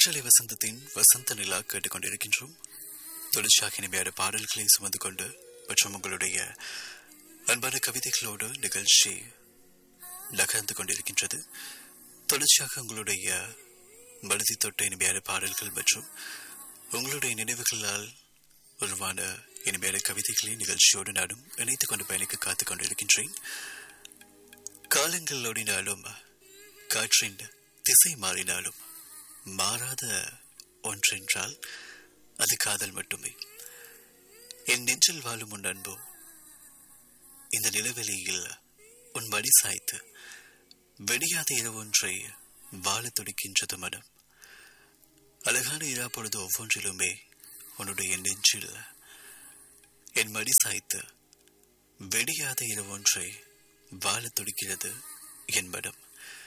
காற்றலை வசந்தத்தின் வசந்த நிலா கேட்டுக்கொண்டிருக்கின்றோம் தொடர்ச்சியாக இனிமையான பாடல்களை சுமந்து கொண்டு மற்றும் உங்களுடைய அன்பான கவிதைகளோடு நிகழ்ச்சி நகர்ந்து கொண்டிருக்கின்றது தொடர்ச்சியாக உங்களுடைய மனதி தொட்ட இனிமையான பாடல்கள் மற்றும் உங்களுடைய நினைவுகளால் உருவான இனிமையான கவிதைகளை நிகழ்ச்சியோடு நானும் இணைத்துக் கொண்டு பயணிக்க காத்துக் கொண்டிருக்கின்றேன் காலங்கள் ஓடினாலும் காற்றின் திசை மாறினாலும் மாறாத ஒன்றென்றால் அது காதல் மட்டுமே என் நெஞ்சில் வாழும் உன் அன்போ இந்த நிலவெளியில் உன் மடி சாய்த்து வெடியாத இரவு ஒன்றை வாழ துடிக்கின்றது மனம் அழகான இரா பொழுது ஒவ்வொன்றிலுமே உன்னுடைய நெஞ்சில் என் மடி சாய்த்து வெடியாத இரவு ஒன்றை வாழ துடிக்கிறது என் மனம்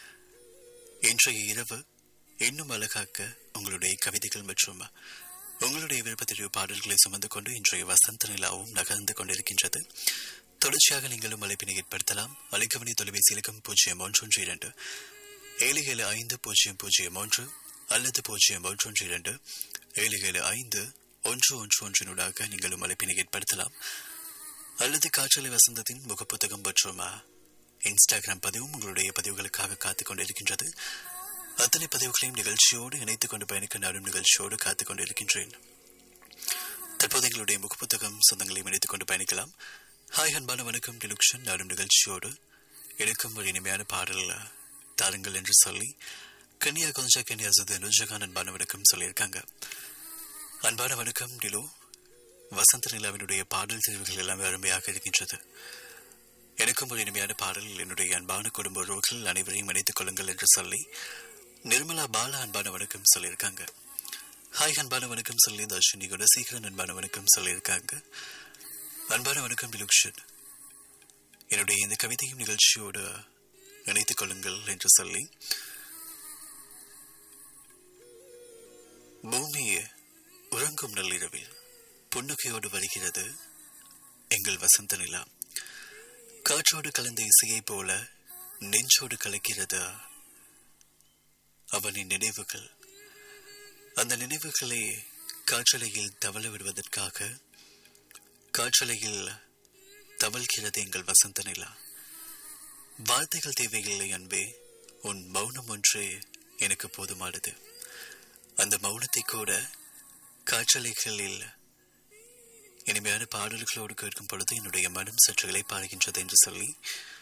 இன்றைய இரவு இன்னும் அழகாக்க உங்களுடைய கவிதைகள் மற்றும் உங்களுடைய விருப்பத்திற்கு பாடல்களை சுமந்து கொண்டு இன்றைய வசந்த நிலாவும் நகர்ந்து கொண்டிருக்கின்றது தொடர்ச்சியாக நீங்களும் அழைப்பினை ஏற்படுத்தலாம் அழைக்கவனி தொலைபேசி இலக்கம் பூஜ்ஜியம் ஒன்று இரண்டு ஏழு ஏழு ஐந்து பூஜ்ஜியம் பூஜ்ஜியம் ஒன்று அல்லது பூஜ்ஜியம் ஒன்று இரண்டு ஏழு ஏழு ஐந்து ஒன்று ஒன்று ஒன்றினூடாக நீங்களும் அழைப்பினை ஏற்படுத்தலாம் அல்லது காற்றலை வசந்தத்தின் முகப்புத்தகம் மற்றும் இன்ஸ்டாகிராம் பதிவும் உங்களுடைய பதிவுகளுக்காக காத்துக் கொண்டிருக்கின்றது அத்தனை பதிவுகளையும் நிகழ்ச்சியோடு இணைத்துக் கொண்டு பயணிக்க நாடும் நிகழ்ச்சியோடு காத்துக் கொண்டிருக்கின்றேன் தற்போது எங்களுடைய முகப்புத்தகம் சொந்தங்களையும் இணைத்துக் கொண்டு பயணிக்கலாம் ஹாய் அன்பான வணக்கம் டிலுக்ஷன் நாடும் நிகழ்ச்சியோடு எடுக்கும் ஒரு இனிமையான பாடல் தாருங்கள் என்று சொல்லி கன்னியா கொஞ்சா கன்னியா சுது நுஜகான் அன்பான வணக்கம் சொல்லியிருக்காங்க அன்பான வணக்கம் டிலு வசந்த நிலாவினுடைய பாடல் தெரிவுகள் எல்லாமே அருமையாக இருக்கின்றது எனக்கும் ஒரு இனிமையான பாடல் என்னுடைய அன்பான குடும்ப உறவுகள் அனைவரையும் இணைத்துக் கொள்ளுங்கள் என்று சொல்லி நிர்மலா பாலா அன்பான வணக்கம் சொல்லியிருக்காங்க ஹாய் அன்பான வணக்கம் சொல்லி தர்ஷினி குணசேகரன் அன்பான வணக்கம் சொல்லியிருக்காங்க அன்பான வணக்கம் டிலுக்ஷன் என்னுடைய இந்த கவிதையும் நிகழ்ச்சியோடு இணைத்துக் கொள்ளுங்கள் என்று சொல்லி பூமியே உறங்கும் நள்ளிரவில் புன்னகையோடு வருகிறது எங்கள் வசந்த நிலா காற்றோடு கலந்த இசையைப் போல நெஞ்சோடு கலக்கிறது அவனின் நினைவுகள் அந்த நினைவுகளை காற்றலையில் தவள விடுவதற்காக காற்றலையில் தவழ்கிறது எங்கள் வசந்த நிலா வார்த்தைகள் தேவையில்லை அன்பே உன் மௌனம் ஒன்று எனக்கு போதுமானது அந்த மௌனத்தை கூட காற்றலைகளில் இனிமையான பாடல்களோடு கேட்கும் பொழுது என்னுடைய மனம் சற்றுகளை பாடுகின்றது என்று சொல்லி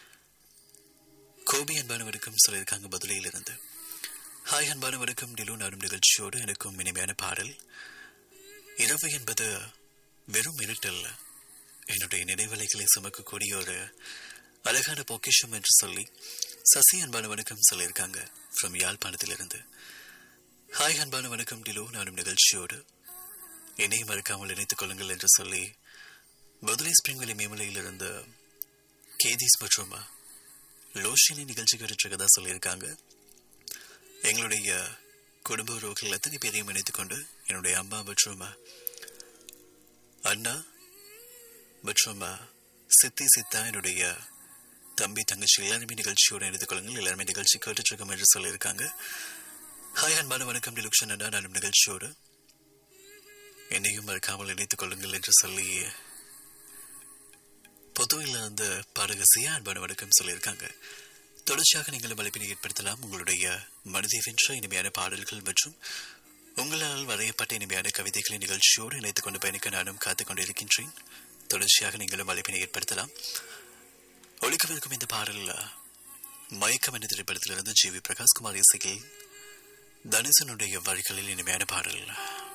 கோபி அன்பானவருக்கும் சொல்லியிருக்காங்க பதிலையில் இருந்து ஹாய் அன்பானவருக்கும் டிலு நாடும் நிகழ்ச்சியோடு எனக்கும் இனிமையான பாடல் இரவு என்பது வெறும் இருட்டல்ல என்னுடைய நினைவலைகளை சுமக்கக்கூடிய ஒரு அழகான பொக்கிஷம் என்று சொல்லி சசி அன்பான வணக்கம் சொல்லியிருக்காங்க ஃப்ரம் யாழ்ப்பாணத்திலிருந்து ஹாய் அன்பான வணக்கம் டிலு நாடும் நிகழ்ச்சியோடு என்னை மறக்காமல் இணைத்துக் கொள்ளுங்கள் என்று சொல்லி பதுலை ஸ்பிரிங்வெளி மேமலையில் இருந்த கேதீஸ் மற்றும் லோஷினி நிகழ்ச்சி கேட்டுருக்கதா சொல்லியிருக்காங்க எங்களுடைய குடும்ப உறவுகள் எத்தனை பேரையும் இணைத்துக் கொண்டு என்னுடைய அம்மா மற்றும் அண்ணா மற்றும் சித்தி சித்தா என்னுடைய தம்பி தங்கச்சி எல்லாருமே நிகழ்ச்சியோடு இணைத்துக் கொள்ளுங்கள் எல்லாருமே நிகழ்ச்சி கேட்டுருக்கோம் என்று சொல்லியிருக்காங்க ஹாய் அன்பான வணக்கம் டிலுக்ஷன் அண்ணா நானும் நிகழ்ச்சியோடு என்னையும் மறக்காமல் இணைத்துக் கொள்ளுங்கள் என்று சொல்லி பொதுவில் அந்த பாடக சியா அன்பான வணக்கம் சொல்லியிருக்காங்க தொடர்ச்சியாக நீங்களும் அழைப்பினை ஏற்படுத்தலாம் உங்களுடைய மனதை வென்ற இனிமையான பாடல்கள் மற்றும் உங்களால் வரையப்பட்ட இனிமையான கவிதைகளை நிகழ்ச்சியோடு இணைத்துக் கொண்டு பயணிக்க நானும் காத்துக் கொண்டிருக்கின்றேன் தொடர்ச்சியாக நீங்களும் அழைப்பினை ஏற்படுத்தலாம் ஒழிக்கவிருக்கும் இந்த பாடல் மயக்கம் என்ற திரைப்படத்திலிருந்து ஜி வி பிரகாஷ்குமார் இசையில் தனுசனுடைய வழிகளில் இனிமையான பாடல்